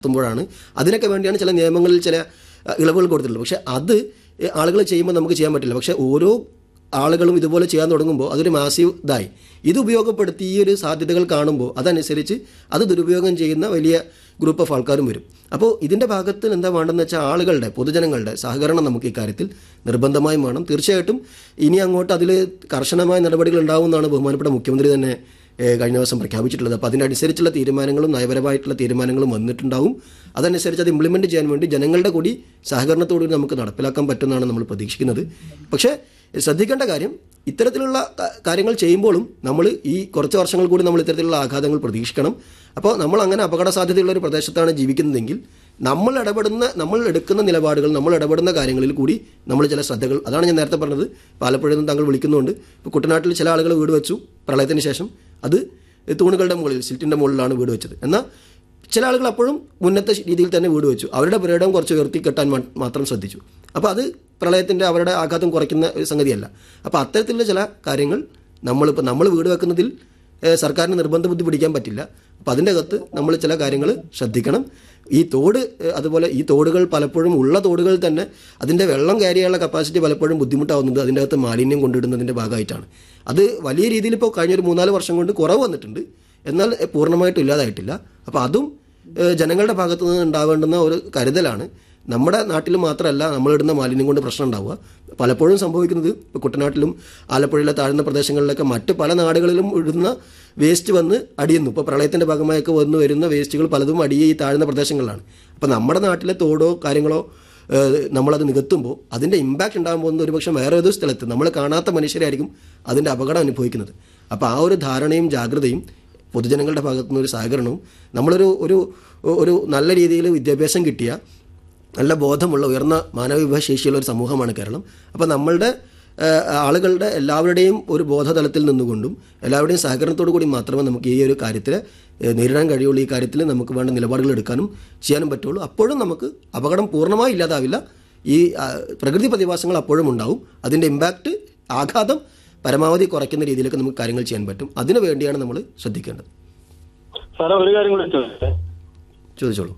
എത്തുമ്പോഴാണ് അതിനൊക്കെ വേണ്ടിയാണ് ചില നിയമങ്ങളിൽ ചില അഹ്, ഇളവുകൾ കൊടുത്തിട്ടുള്ളത് പക്ഷേ അത് ആളുകൾ ചെയ്യുമ്പോൾ നമുക്ക് ചെയ്യാൻ പറ്റില്ല പക്ഷേ ഓരോ ആളുകളും ഇതുപോലെ ചെയ്യാൻ തുടങ്ങുമ്പോൾ അതൊരു മാസീവ് ഇതായി ഇത് ഉപയോഗപ്പെടുത്തി ഈ ഒരു സാധ്യതകൾ കാണുമ്പോൾ അതനുസരിച്ച് അത് ദുരുപയോഗം ചെയ്യുന്ന വലിയ ഗ്രൂപ്പ് ഓഫ് ആൾക്കാരും വരും അപ്പോൾ ഇതിൻ്റെ ഭാഗത്ത് എന്താ വേണ്ടതെന്ന് വെച്ചാൽ ആളുകളുടെ പൊതുജനങ്ങളുടെ സഹകരണം നമുക്ക് ഇക്കാര്യത്തിൽ നിർബന്ധമായും വേണം തീർച്ചയായിട്ടും ഇനി അങ്ങോട്ട് അതിൽ കർശനമായ നടപടികൾ ഉണ്ടാവുമെന്നാണ് ബഹുമാനപ്പെട്ട മുഖ്യമന്ത്രി തന്നെ ഏഹ് കഴിഞ്ഞ ദിവസം പ്രഖ്യാപിച്ചിട്ടുള്ളത് അപ്പോൾ അതിനനുസരിച്ചുള്ള തീരുമാനങ്ങളും നയപരമായിട്ടുള്ള തീരുമാനങ്ങളും വന്നിട്ടുണ്ടാവും അതനുസരിച്ച് അത് ഇംപ്ലിമെൻറ്റ് ചെയ്യാൻ വേണ്ടി ജനങ്ങളുടെ കൂടി സഹകരണത്തോടുകൂടി നമുക്ക് നടപ്പിലാക്കാൻ പറ്റുമെന്നാണ് നമ്മൾ പ്രതീക്ഷിക്കുന്നത് പക്ഷേ ശ്രദ്ധിക്കേണ്ട കാര്യം ഇത്തരത്തിലുള്ള ക- കാര്യങ്ങൾ ചെയ്യുമ്പോഴും നമ്മൾ ഈ കുറച്ച് വർഷങ്ങൾ കൂടി നമ്മൾ ഇത്തരത്തിലുള്ള ആഘാതങ്ങൾ പ്രതീക്ഷിക്കണം അപ്പോൾ നമ്മൾ അങ്ങനെ അപകട സാധ്യതയുള്ള ഒരു പ്രദേശത്താണ് ജീവിക്കുന്നതെങ്കിൽ നമ്മൾ ഇടപെടുന്ന നമ്മൾ എടുക്കുന്ന നിലപാടുകൾ നമ്മൾ ഇടപെടുന്ന കാര്യങ്ങളിൽ കൂടി നമ്മൾ ചില ശ്രദ്ധകൾ അതാണ് ഞാൻ നേരത്തെ പറഞ്ഞത് പാലപ്പുഴയിൽ നിന്ന് താങ്കൾ വിളിക്കുന്നുണ്ട് ഇപ്പോൾ കുട്ടനാട്ടിൽ ചില ആളുകൾ വീട് വെച്ചു പ്രളയത്തിന് ശേഷം അത് തൂണുകളുടെ മുകളിൽ സിൽറ്റിൻ്റെ മുകളിലാണ് വീട് വെച്ചത് എന്നാൽ ചില ആളുകൾ അപ്പോഴും മുന്നത്തെ രീതിയിൽ തന്നെ വീട് വെച്ചു അവരുടെ പുരയിടം കുറച്ച് ഉയർത്തി കെട്ടാൻ മാ- മാത്രം ശ്രദ്ധിച്ചു അപ്പോൾ അത് പ്രളയത്തിൻ്റെ അവരുടെ ആഘാതം കുറയ്ക്കുന്ന ഒരു സംഗതിയല്ല അപ്പോൾ അത്തരത്തിലുള്ള ചില കാര്യങ്ങൾ നമ്മളിപ്പോൾ നമ്മൾ വീട് വെക്കുന്നതിൽ ഏഹ്, സർക്കാരിന് നിർബന്ധ ബുദ്ധി പിടിക്കാൻ പറ്റില്ല അപ്പോൾ അതിൻ്റെ അകത്ത് നമ്മൾ ചില കാര്യങ്ങൾ ശ്രദ്ധിക്കണം ഈ തോട് ഏഹ്, അതുപോലെ ഈ തോടുകൾ പലപ്പോഴും ഉള്ള തോടുകൾ തന്നെ അതിൻ്റെ വെള്ളം ക്യാരി ചെയ്യാനുള്ള കപ്പാസിറ്റി പലപ്പോഴും ബുദ്ധിമുട്ടാവുന്നത് അതിൻ്റെ അകത്ത് മാലിന്യം കൊണ്ടിടുന്നതിൻ്റെ ഭാഗമായിട്ടാണ് അത് വലിയ രീതിയിൽ ഇപ്പോൾ കഴിഞ്ഞൊരു മൂന്നാല് വർഷം കൊണ്ട് കുറവ് വന്നിട്ടുണ്ട് എന്നാൽ എ, പൂർണ്ണമായിട്ടും ഇല്ലാതായിട്ടില്ല അപ്പോൾ അതും ഏ, ജനങ്ങളുടെ ഭാഗത്തു നിന്ന് ഉണ്ടാവേണ്ടുന്ന ഒരു കരുതലാണ് നമ്മുടെ നാട്ടിൽ മാത്രമല്ല നമ്മളിടുന്ന മാലിന്യം കൊണ്ട് പ്രശ്നം ഉണ്ടാവുക പലപ്പോഴും സംഭവിക്കുന്നത് ഇപ്പോൾ കുട്ടനാട്ടിലും ആലപ്പുഴയിലെ താഴ്ന്ന പ്രദേശങ്ങളിലൊക്കെ മറ്റ് പല നാടുകളിലും ഇടുന്ന വേസ്റ്റ് വന്ന് അടിയുന്നു ഇപ്പോൾ പ്രളയത്തിൻ്റെ ഭാഗമായൊക്കെ വന്ന് വരുന്ന വേസ്റ്റുകൾ പലതും അടിയെ ഈ താഴ്ന്ന പ്രദേശങ്ങളിലാണ് അപ്പോൾ നമ്മുടെ നാട്ടിലെ തോടോ കാര്യങ്ങളോ ഏഹ് നമ്മളത് നികത്തുമ്പോൾ അതിൻ്റെ ഇമ്പാക്റ്റ് ഉണ്ടാകാൻ പോകുന്നത് ഒരുപക്ഷെ വേറെ ഏതോ സ്ഥലത്ത് നമ്മൾ കാണാത്ത മനുഷ്യരായിരിക്കും അതിൻ്റെ അപകടം അനുഭവിക്കുന്നത് അപ്പോൾ ആ ഒരു ധാരണയും ജാഗ്രതയും പൊതുജനങ്ങളുടെ ഭാഗത്തു നിന്ന് ഒരു സഹകരണവും നമ്മളൊരു ഒരു ഒരു നല്ല രീതിയിൽ വിദ്യാഭ്യാസം കിട്ടിയ നല്ല ബോധമുള്ള ഉയർന്ന മാനവവിഭവശേഷിയുള്ള ഒരു സമൂഹമാണ് കേരളം അപ്പോൾ നമ്മളുടെ ഏഹ്, ആളുകളുടെ എല്ലാവരുടെയും ഒരു ബോധതലത്തിൽ നിന്നുകൊണ്ടും എല്ലാവരുടെയും സഹകരണത്തോടു കൂടി മാത്രമേ നമുക്ക് ഈ ഒരു കാര്യത്തിൽ ഏഹ്, നേരിടാൻ കഴിയുള്ളൂ ഈ കാര്യത്തിൽ നമുക്ക് വേണ്ട നിലപാടുകൾ എടുക്കാനും ചെയ്യാനും പറ്റുള്ളൂ അപ്പോഴും നമുക്ക് അപകടം പൂർണ്ണമായി ഇല്ലാതാവില്ല ഈ ആ, പ്രകൃതി പ്രതിഭാസങ്ങൾ അപ്പോഴും ഉണ്ടാവും അതിൻ്റെ ഇമ്പാക്റ്റ് ആഘാതം പരമാവധി കുറയ്ക്കുന്ന രീതിയിലേക്ക് നമുക്ക് കാര്യങ്ങൾ ചെയ്യാൻ പറ്റും അതിനു വേണ്ടിയാണ് നമ്മൾ ശ്രദ്ധിക്കേണ്ടത് സാറേ ഒരു കാര്യം കൂടി ചോദിച്ചേ ചോദിച്ചോളൂ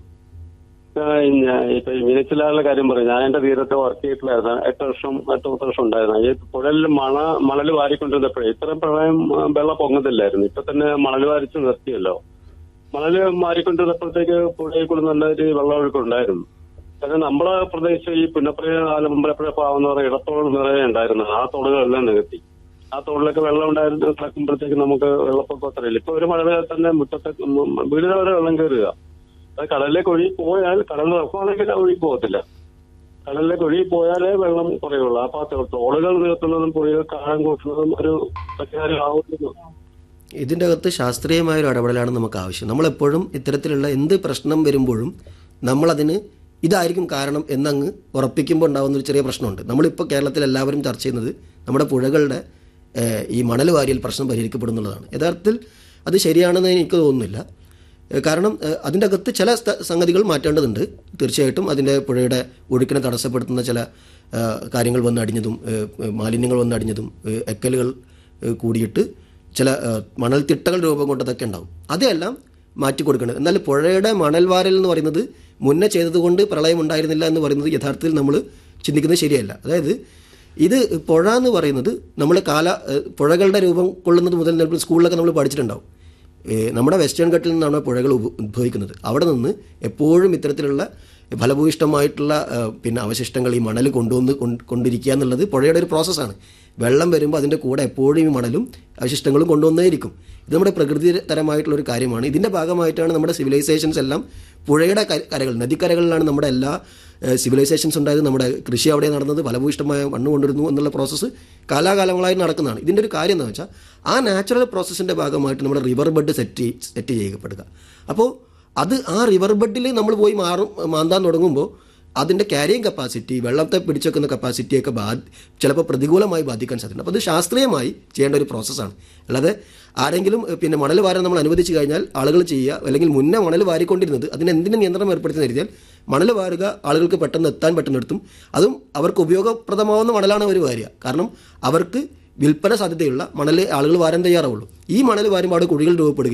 ഞാൻ ഇപ്പൊ ഈ മീനച്ചിലാറിലെ കാര്യം പറയും ഞാൻ എന്റെ തീരത്ത് വർക്ക് ചെയ്തിട്ടില്ലായിരുന്നു എട്ട് വർഷം എട്ട് പത്ത് വർഷം ഉണ്ടായിരുന്നു ഈ പുഴയിൽ മണ മണൽ വാരിക്കൊണ്ടിരുന്നപ്പോഴേ ഇത്രയും പ്രളയം ആ, വെള്ളം പൊങ്ങത്തില്ലായിരുന്നു ഇപ്പൊ തന്നെ മണൽ വാരിച്ച് നിർത്തിയല്ലോ മണൽ വാരിക്കൊണ്ടിരുന്നപ്പോഴത്തേക്ക് പുഴയിൽ കൂടി നല്ല ഒരു വെള്ളമൊഴുക്കുണ്ടായിരുന്നു കാരണം നമ്മളെ പ്രദേശം ഈ പുന്നപ്പുഴ ആലമ്പലപ്പുഴ പാവെന്ന് പറയുന്ന ഇടത്തോട് നിറയെ ഉണ്ടായിരുന്നു ആ തോടുകളെല്ലാം നികത്തി ആ തോടിലൊക്കെ വെള്ളം ഉണ്ടായിരുന്നു കിടക്കുമ്പോഴത്തേക്ക് നമുക്ക് വെള്ളപ്പൊക്കം അത്രയില്ല ഇപ്പൊ ഒരു മഴ പെയ്താൽ തന്നെ മുറ്റത്തെ വീടുകൾ വരെ വെള്ളം കയറുക അത് കടലിലേക്ക് ഒഴുകി പോയാൽ കടൽ ഇറക്കുവാണെങ്കിൽ അത് ഒഴുകി പോകത്തില്ല കടലിലേക്ക് ഒഴുകി പോയാലേ വെള്ളം കുറയുള്ളൂ അപ്പൊ ആ തോടുകൾ നികത്തുന്നതും പുഴകൾ കാഴം കൂട്ടുന്നതും ഒരു പരിഹാരം ആവുന്നു ഇതിൻ്റെ അകത്ത് ശാസ്ത്രീയമായ ഒരു ഇടപെടലാണ് നമുക്ക് ആവശ്യം നമ്മളെപ്പോഴും ഇത്തരത്തിലുള്ള എന്ത് പ്രശ്നം വരുമ്പോഴും നമ്മളതിന് ഇതായിരിക്കും കാരണം എന്നങ്ങ് ഉറപ്പിക്കുമ്പോൾ ഉണ്ടാകുന്ന ഒരു ചെറിയ പ്രശ്നമുണ്ട് നമ്മളിപ്പോൾ കേരളത്തിൽ എല്ലാവരും ചർച്ച ചെയ്യുന്നത് നമ്മുടെ പുഴകളുടെ ഏഹ്, ഈ മണൽ വാരിയൽ പ്രശ്നം പരിഹരിക്കപ്പെടുന്നുള്ളതാണ് യഥാർത്ഥത്തിൽ അത് ശരിയാണെന്ന് എനിക്ക് തോന്നുന്നില്ല ഏഹ്, കാരണം ഏഹ്, അതിൻ്റെ അകത്ത് ചില സ്ഥ- സംഗതികൾ മാറ്റേണ്ടതുണ്ട് തീർച്ചയായിട്ടും അതിൻ്റെ പുഴയുടെ ഒഴുക്കിനെ തടസ്സപ്പെടുത്തുന്ന ചില ഏഹ്, കാര്യങ്ങൾ വന്ന് അടിഞ്ഞതും ഏഹ്, ഏഹ്, മാലിന്യങ്ങൾ വന്ന് അടിഞ്ഞതും ഏഹ്, എക്കലുകൾ ഏഹ്, കൂടിയിട്ട് ചില ഏഹ്, മണൽത്തിട്ടകൾ രൂപം കൊണ്ടതൊക്കെ ഉണ്ടാവും അതെല്ലാം മാറ്റി കൊടുക്കണം എന്നാൽ പുഴയുടെ മണൽ വാരൽ എന്ന് പറയുന്നത് മുന്നേ ചെയ്തതുകൊണ്ട് പ്രളയം ഉണ്ടായിരുന്നില്ല എന്ന് പറയുന്നത് യഥാർത്ഥത്തിൽ നമ്മൾ ചിന്തിക്കുന്നത് ശരിയല്ല അതായത് ഇത് പുഴ എന്ന് പറയുന്നത് നമ്മൾ കാല ഏഹ്, പുഴകളുടെ രൂപം കൊള്ളുന്നത് മുതൽ നമ്മൾ സ്കൂളിലൊക്കെ നമ്മൾ പഠിച്ചിട്ടുണ്ടാവും ഏഹ്, നമ്മുടെ വെസ്റ്റേൺ ഘട്ടിൽ നിന്നാണ് പുഴകൾ ഉഭ- ഉദ്ഭവിക്കുന്നത് അവിടെ നിന്ന് എപ്പോഴും ഇത്തരത്തിലുള്ള ഫലഭൂയിഷ്ടമായിട്ടുള്ള ഏഹ്, പിന്നെ അവശിഷ്ടങ്ങൾ ഈ മണൽ കൊണ്ടുവന്ന് കൊണ്ട് കൊണ്ടിരിക്കുക എന്നുള്ളത് പുഴയുടെ ഒരു പ്രോസസ്സാണ് വെള്ളം വരുമ്പോൾ അതിൻ്റെ കൂടെ എപ്പോഴും ഈ മണലും അവശിഷ്ടങ്ങളും കൊണ്ടുവന്നേയിരിക്കും ഇത് നമ്മുടെ പ്രകൃതിതരമായിട്ടുള്ള ഒരു കാര്യമാണ് ഇതിൻ്റെ ഭാഗമായിട്ടാണ് നമ്മുടെ സിവിലൈസേഷൻസ് എല്ലാം പുഴയുടെ കര- കരകൾ നദിക്കരകളിലാണ് നമ്മുടെ എല്ലാ സിവിലൈസേഷൻസ് ഉണ്ടായത് നമ്മുടെ കൃഷി അവിടെ നടന്നത് ഫലഭൂയിഷ്ടമായ മണ്ണ് കൊണ്ടിരുന്നു എന്നുള്ള പ്രോസസ്സ് കാലാകാലങ്ങളായി നടക്കുന്നതാണ് ഇതിൻ്റെ ഒരു കാര്യം എന്താ വെച്ചാൽ ആ നാച്ചുറൽ പ്രോസസ്സിൻ്റെ ഭാഗമായിട്ട് നമ്മുടെ റിവർ ബെഡ് സെറ്റ് സെറ്റ് ചെയ്യപ്പെടുക അപ്പോൾ അത് ആ റിവർ ബെഡിൽ നമ്മൾ പോയി മാറും മാന്താൻ തുടങ്ങുമ്പോൾ അതിൻ്റെ ക്യാരിയിങ് കപ്പാസിറ്റി വെള്ളത്തെ പിടിച്ചെക്കുന്ന കപ്പാസിറ്റിയൊക്കെ ബാ ചിലപ്പോൾ പ്രതികൂലമായി ബാധിക്കാൻ സാധ്യത അപ്പോൾ അത് ശാസ്ത്രീയമായി ചെയ്യേണ്ട ഒരു പ്രോസസ്സാണ് അല്ലാതെ ആരെങ്കിലും ഏഹ്, പിന്നെ മണൽ വാരാൻ നമ്മൾ അനുവദിച്ചു കഴിഞ്ഞാൽ ആളുകൾ ചെയ്യുക അല്ലെങ്കിൽ മുന്നേ മണൽ വാരിക്കൊണ്ടിരുന്നത് അതിന് എന്തിനും നിയന്ത്രണം ഏർപ്പെടുത്തി കരുതിയാൽ മണൽ വാരുക ആളുകൾക്ക് പെട്ടെന്ന് എത്താൻ പെട്ടെന്ന് അതും അവർക്ക് ഉപയോഗപ്രദമാവുന്ന മണലാണ് അവർ വാരുക കാരണം അവർക്ക് വിൽപ്പന സാധ്യതയുള്ള മണൽ ആളുകൾ വാരാൻ തയ്യാറാവുള്ളൂ ഈ മണൽ വാരുമ്പോൾ അവിടെ കുഴികൾ രൂപപ്പെടുകയും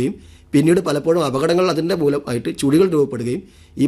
പിന്നീട് പലപ്പോഴും അപകടങ്ങൾ അതിൻ്റെ മൂലമായിട്ട് ചുഴികൾ രൂപപ്പെടുകയും ഈ